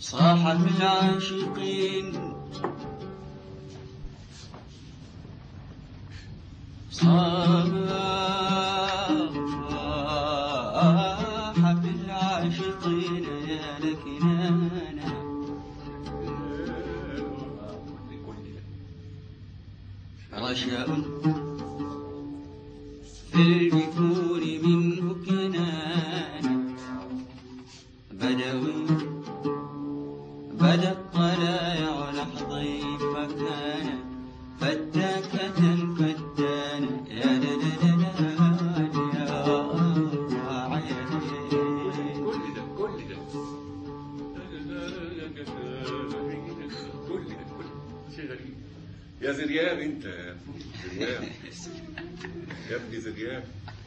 صاحب العاشقين صاحب العاشقين يا لك نانا رشاء في البكور منه كنان بدوي بدا الطلايع لحظي فكان فتاكة فدان يا لا لا لا لا يا عيني كل ده كل ده كل ده كل شيء غريب يا زرياب انت يا زرياب يا ابني زرياب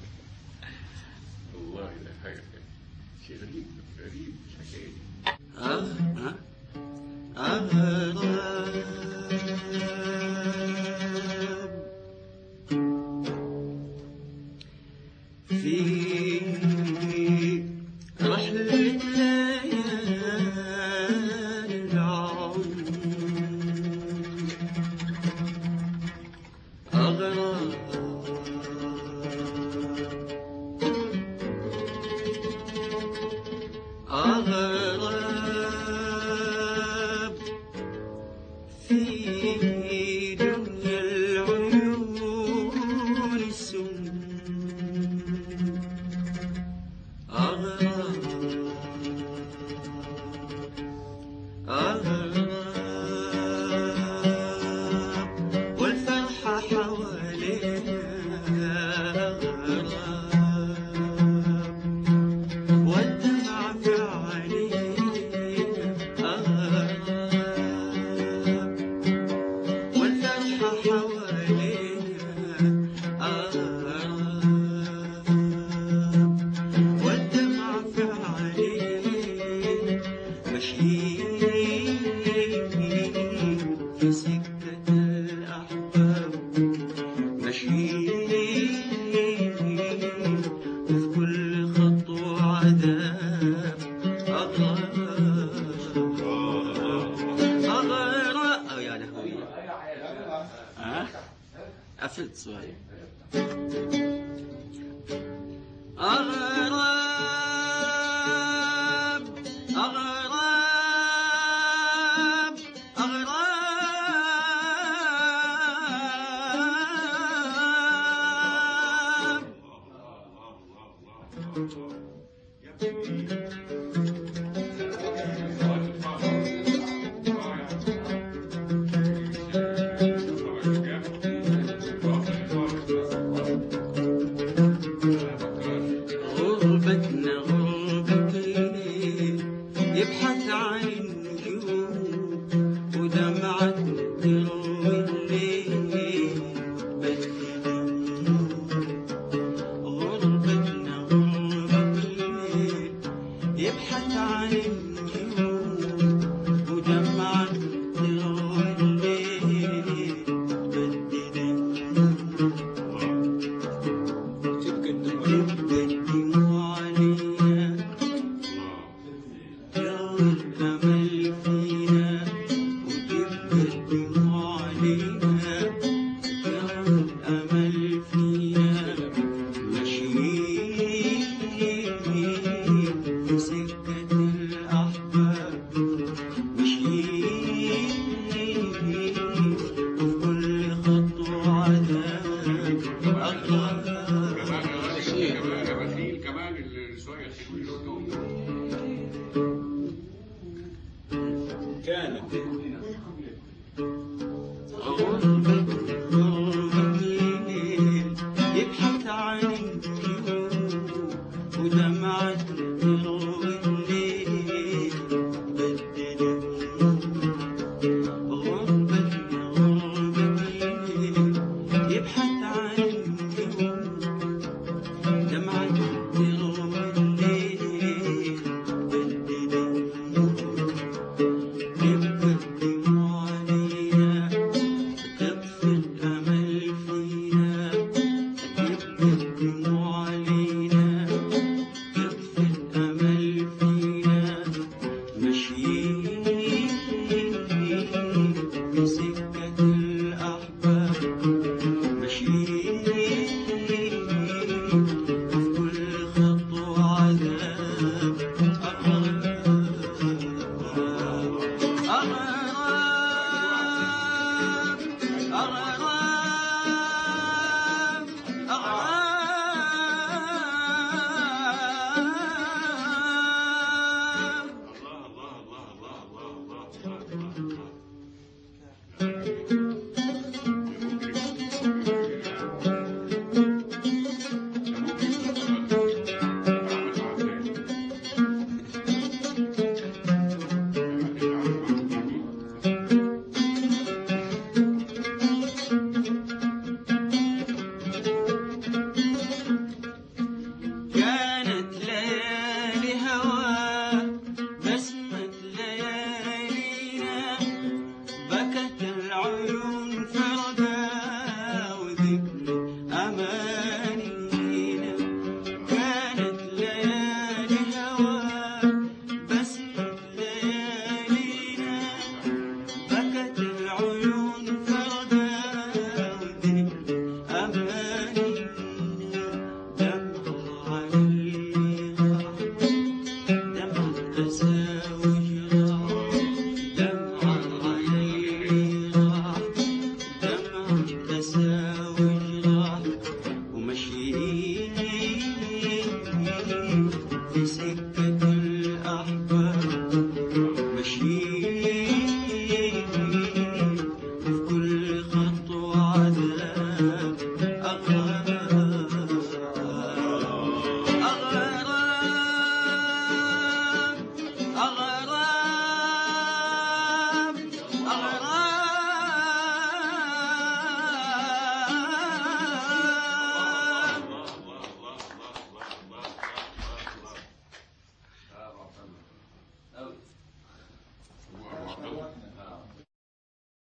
والله ده حاجه شيء غريب غريب الحكايه دي أغرب في رحلة ليالي العمر أغرب أغرب في دنيا العيون السم أغرب أغرب والفرحة حواليها أغرب والدمع في عينيها أغرب والفرحة حواليها أغرب والدمع في عينيها ماشيين في سكة الأحباب ماشيين وفي كل خطوة عذاب أغرب أغرب أو يا لهوي ها قفلت سؤالي أغرب أغرب أغرب يا ابني